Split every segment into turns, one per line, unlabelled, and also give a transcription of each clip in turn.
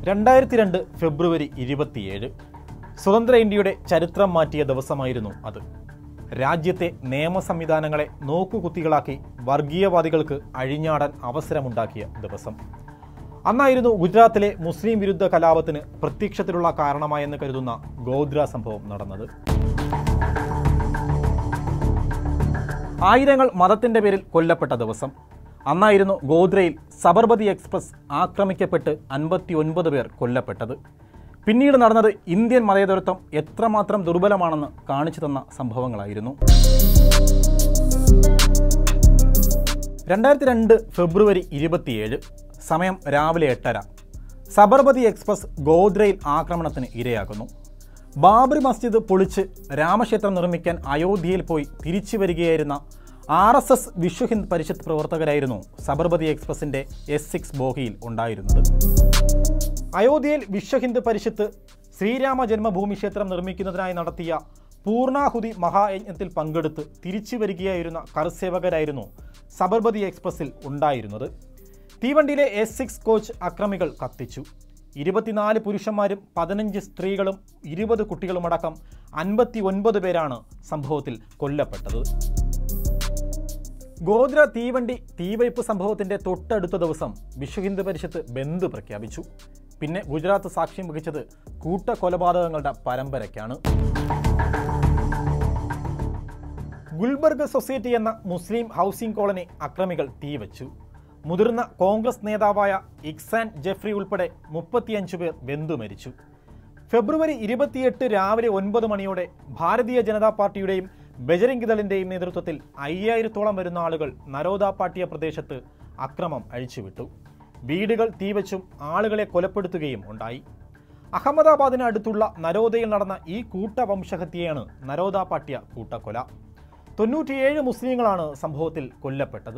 രണ്ടായിരത്തി രണ്ട് ഫെബ്രുവരി ഇരുപത്തിയേഴ് സ്വതന്ത്ര ഇന്ത്യയുടെ ചരിത്രം മാറ്റിയ ദിവസമായിരുന്നു അത് രാജ്യത്തെ നിയമ സംവിധാനങ്ങളെ നോക്കുകുത്തികളാക്കി വർഗീയവാദികൾക്ക് അഴിഞ്ഞാടാൻ അവസരമുണ്ടാക്കിയ ദിവസം അന്നായിരുന്നു ഗുജറാത്തിലെ മുസ്ലിം വിരുദ്ധ കലാപത്തിന് പ്രത്യക്ഷത്തിലുള്ള കാരണമായെന്ന് കരുതുന്ന ഗോദ്ര സംഭവം നടന്നത് ആയിരങ്ങൾ മതത്തിന്റെ പേരിൽ കൊല്ലപ്പെട്ട ദിവസം അന്നായിരുന്നു ഗോദ്രയിൽ സബർമതി എക്സ്പ്രസ് ആക്രമിക്കപ്പെട്ട് അൻപത്തി ഒൻപത് പേർ കൊല്ലപ്പെട്ടത് പിന്നീട് നടന്നത് ഇന്ത്യൻ മതേതരത്വം എത്രമാത്രം ദുർബലമാണെന്ന് കാണിച്ചു തന്ന സംഭവങ്ങളായിരുന്നു രണ്ടായിരത്തി രണ്ട് ഫെബ്രുവരി ഇരുപത്തിയേഴ് സമയം രാവിലെ എട്ടര സബർമതി എക്സ്പ്രസ് ഗോദ്രയിൽ ആക്രമണത്തിന് ഇരയാകുന്നു ബാബറി മസ്ജിദ് പൊളിച്ച് രാമക്ഷേത്രം നിർമ്മിക്കാൻ അയോധ്യയിൽ പോയി തിരിച്ചു വരികയായിരുന്ന R S S Vishwa Hind Parishad പ്രവർത്തകരായിരുന്നു സബർമതി എക്സ്പ്രസിന്റെ എസ് സിക്സ് ബോഗിയിൽ ഉണ്ടായിരുന്നത് അയോധ്യയിൽ വിശ്വ ഹിന്ദ് പരിഷത്ത് ശ്രീരാമ ജന്മഭൂമി ക്ഷേത്രം നിർമ്മിക്കുന്നതിനായി നടത്തിയ പൂർണാഹുതി മഹായജ്ഞത്തിൽ പങ്കെടുത്ത് തിരിച്ചു വരികയായിരുന്ന കർസേവകരായിരുന്നു സബർമതി എക്സ്പ്രസിൽ ഉണ്ടായിരുന്നത് തീവണ്ടിയിലെ എസ് സിക്സ് കോച്ച് അക്രമികൾ കത്തിച്ചു ഇരുപത്തിനാല് പുരുഷന്മാരും പതിനഞ്ച് സ്ത്രീകളും ഇരുപത് കുട്ടികളുമടക്കം അൻപത്തി ഒൻപത് പേരാണ് സംഭവത്തിൽ കൊല്ലപ്പെട്ടത് ഗോദ്ര തീവണ്ടി തീവയ്പ് സംഭവത്തിന്റെ തൊട്ടടുത്ത ദിവസം വിശ്വ ഹിന്ദു പരിഷത്ത് ബന്ദ് പ്രഖ്യാപിച്ചു പിന്നെ ഗുജറാത്ത് സാക്ഷ്യം വഹിച്ചത് കൂട്ട കൊലപാതകങ്ങളുടെ പരമ്പരയ്ക്കാണ് ഗുൽബർഗ് സൊസൈറ്റി എന്ന മുസ്ലിം ഹൗസിംഗ് കോളനി അക്രമികൾ തീവച്ചു മുതിർന്ന കോൺഗ്രസ് നേതാവായ ഇക്സാൻ ജെഫ്രി ഉൾപ്പെടെ മുപ്പത്തിയഞ്ച് പേർ ബന്ധു മരിച്ചു ഫെബ്രുവരി ഇരുപത്തിയെട്ട് രാവിലെ ഒൻപത് മണിയോടെ ഭാരതീയ ജനതാ പാർട്ടിയുടെയും ബജരംഗ് ദളിന്റെയും നേതൃത്വത്തിൽ അയ്യായിരത്തോളം വരുന്ന ആളുകൾ നരോദ പാട്ടിയ പ്രദേശത്ത് അക്രമം അഴിച്ചുവിട്ടു വീടുകൾ തീവച്ചും ആളുകളെ കൊലപ്പെടുത്തുകയും ഉണ്ടായി അഹമ്മദാബാദിന് അടുത്തുള്ള നരോദയിൽ നടന്ന ഈ കൂട്ടവംശഹത്യയാണ് നരോദ പാട്ടിയ കൂട്ടക്കൊല തൊണ്ണൂറ്റിയേഴ് മുസ്ലിങ്ങളാണ് സംഭവത്തിൽ കൊല്ലപ്പെട്ടത്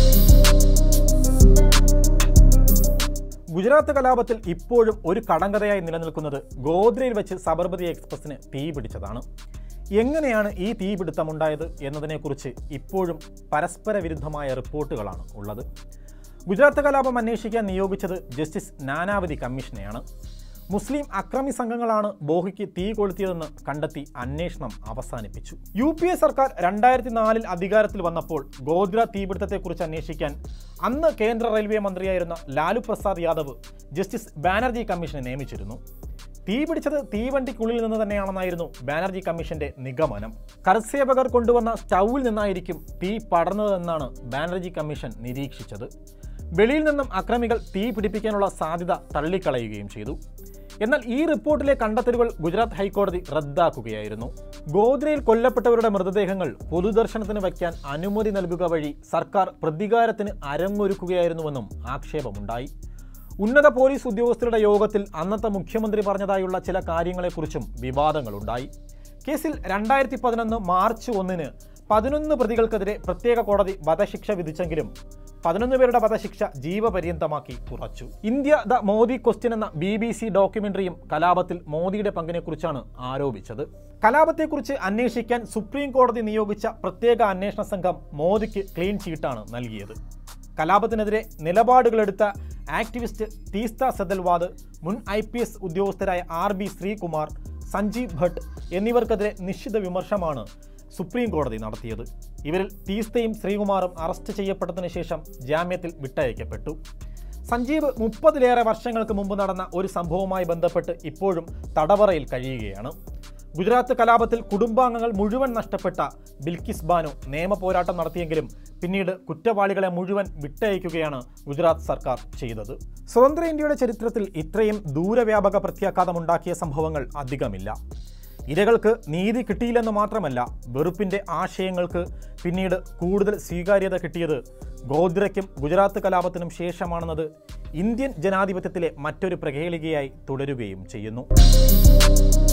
ഗുജറാത്ത് കലാപത്തിൽ ഇപ്പോഴും ഒരു കടങ്കഥയായി നിലനിൽക്കുന്നത് ഗോദ്രയിൽ വെച്ച് സബർമതി എക്സ്പ്രസിന് തീ പിടിച്ചതാണ് എങ്ങനെയാണ് ഈ തീപിടുത്തം ഉണ്ടായത് എന്നതിനെക്കുറിച്ച് ഇപ്പോഴും പരസ്പര വിരുദ്ധമായ റിപ്പോർട്ടുകളാണ് ഉള്ളത് ഗുജറാത്ത് കലാപം അന്വേഷിക്കാൻ നിയോഗിച്ചത് ജസ്റ്റിസ് നാനാവതി കമ്മീഷനെയാണ് മുസ്ലിം അക്രമി സംഘങ്ങളാണ് ബോഹിക്ക് തീ കൊളുത്തിയതെന്ന് കണ്ടെത്തി അന്വേഷണം അവസാനിപ്പിച്ചു യു പി എ സർക്കാർ രണ്ടായിരത്തി നാലിൽ അധികാരത്തിൽ വന്നപ്പോൾ ഗോദ്ര തീപിടുത്തത്തെക്കുറിച്ച് അന്വേഷിക്കാൻ അന്ന് കേന്ദ്ര റെയിൽവേ മന്ത്രിയായിരുന്ന ലാലു പ്രസാദ് യാദവ് ജസ്റ്റിസ് ബാനർജി കമ്മീഷനെ നിയമിച്ചിരുന്നു തീ പിടിച്ചത് തീവണ്ടിക്കുള്ളിൽ നിന്ന് തന്നെയാണെന്നായിരുന്നു ബാനർജി കമ്മീഷന്റെ നിഗമനം കർസേവകർ കൊണ്ടുവന്ന സ്റ്റൗവിൽ നിന്നായിരിക്കും തീ പടർന്നതെന്നാണ് ബാനർജി കമ്മീഷൻ നിരീക്ഷിച്ചത് വെളിയിൽ നിന്നും അക്രമികൾ തീ പിടിപ്പിക്കാനുള്ള സാധ്യത തള്ളിക്കളയുകയും ചെയ്തു എന്നാൽ ഈ റിപ്പോർട്ടിലെ കണ്ടെത്തലുകൾ ഗുജറാത്ത് ഹൈക്കോടതി റദ്ദാക്കുകയായിരുന്നു ഗോദ്രയിൽ കൊല്ലപ്പെട്ടവരുടെ മൃതദേഹങ്ങൾ പൊതുദർശനത്തിന് വയ്ക്കാൻ അനുമതി നൽകുക വഴി സർക്കാർ പ്രതികാരത്തിന് അരങ്ങൊരുക്കുകയായിരുന്നുവെന്നും ആക്ഷേപമുണ്ടായി ഉന്നത പോലീസ് ഉദ്യോഗസ്ഥരുടെ യോഗത്തിൽ അന്നത്തെ മുഖ്യമന്ത്രി പറഞ്ഞതായുള്ള ചില കാര്യങ്ങളെക്കുറിച്ചും വിവാദങ്ങളുണ്ടായി കേസിൽ രണ്ടായിരത്തി പതിനൊന്ന് മാർച്ച് ഒന്നിന് പതിനൊന്ന് പ്രതികൾക്കെതിരെ പ്രത്യേക കോടതി വധശിക്ഷ വിധിച്ചെങ്കിലും പതിനൊന്ന് പേരുടെ വധശിക്ഷ ജീവപര്യന്തമാക്കി കുറച്ചു ഇന്ത്യ ദ മോദി ക്വസ്റ്റ്യൻ എന്ന ബി ബി സി ഡോക്യുമെന്ററിയും കലാപത്തിൽ മോദിയുടെ പങ്കിനെക്കുറിച്ചാണ് ആരോപിച്ചത് കലാപത്തെക്കുറിച്ച് അന്വേഷിക്കാൻ സുപ്രീം കോടതി നിയോഗിച്ച പ്രത്യേക അന്വേഷണ സംഘം മോദിക്ക് ക്ലീൻ ചീട്ടാണ് നൽകിയത് കലാപത്തിനെതിരെ നിലപാടുകളെടുത്ത ആക്ടിവിസ്റ്റ് തീസ്ത സെദൽവാദ് മുൻ ഐ പി എസ് ഉദ്യോഗസ്ഥരായ ആർ ബി ശ്രീകുമാർ സഞ്ജീവ് ഭട്ട് എന്നിവർക്കെതിരെ നിശ്ചിത വിമർശമാണ് സുപ്രീം കോടതി നടത്തിയത് ഇവരിൽ തീസ്തയും ശ്രീകുമാറും അറസ്റ്റ് ചെയ്യപ്പെട്ടതിനു ശേഷം ജാമ്യത്തിൽ വിട്ടയക്കപ്പെട്ടു സഞ്ജീവ് മുപ്പതിലേറെ വർഷങ്ങൾക്ക് മുമ്പ് നടന്ന ഒരു സംഭവവുമായി ബന്ധപ്പെട്ട് ഇപ്പോഴും തടവറയിൽ കഴിയുകയാണ് ഗുജറാത്ത് കലാപത്തിൽ കുടുംബാംഗങ്ങൾ മുഴുവൻ നഷ്ടപ്പെട്ട ബിൽക്കിസ് ബാനു നിയമ പോരാട്ടം നടത്തിയെങ്കിലും പിന്നീട് കുറ്റവാളികളെ മുഴുവൻ വിട്ടയക്കുകയാണ് ഗുജറാത്ത് സർക്കാർ ചെയ്തത് സ്വതന്ത്ര ഇന്ത്യയുടെ ചരിത്രത്തിൽ ഇത്രയും ദൂരവ്യാപക പ്രത്യാഘാതമുണ്ടാക്കിയ സംഭവങ്ങൾ അധികമില്ല ഇരകൾക്ക് നീതി കിട്ടിയില്ലെന്ന് മാത്രമല്ല വെറുപ്പിന്റെ ആശയങ്ങൾക്ക് പിന്നീട് കൂടുതൽ സ്വീകാര്യത കിട്ടിയത് ഗോദ്രയ്ക്കും ഗുജറാത്ത് കലാപത്തിനും ശേഷമാണെന്നത് ഇന്ത്യൻ ജനാധിപത്യത്തിലെ മറ്റൊരു പ്രകേളികയായി തുടരുകയും ചെയ്യുന്നു